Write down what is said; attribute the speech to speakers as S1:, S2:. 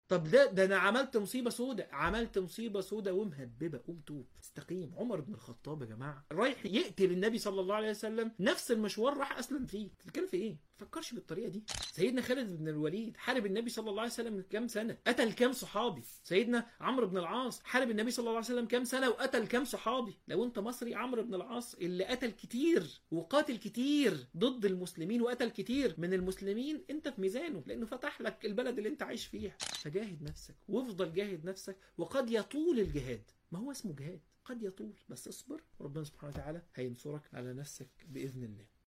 S1: طب ده ده انا عملت مصيبه سودة عملت مصيبه سودة ومهببه قوم توب استقيم عمر بن الخطاب يا جماعه رايح يقتل النبي صلى الله عليه وسلم نفس المشوار راح اسلم فيه بتتكلم في ايه ما تفكرش بالطريقه دي سيدنا خالد بن الوليد حارب النبي صلى الله عليه وسلم من كام سنه قتل كام صحابي سيدنا عمرو بن العاص حارب النبي صلى الله عليه وسلم كام سنه وقتل كام صحابي لو انت مصري عمرو بن العاص اللي قتل كتير وقاتل كتير ضد المسلمين وقتل كتير من المسلمين انت في ميزانه لانه فتح لك البلد اللي انت عايش فيها فجاهد نفسك وافضل جاهد نفسك وقد يطول الجهاد ما هو اسمه جهاد قد يطول بس اصبر وربنا سبحانه وتعالى هينصرك على نفسك باذن الله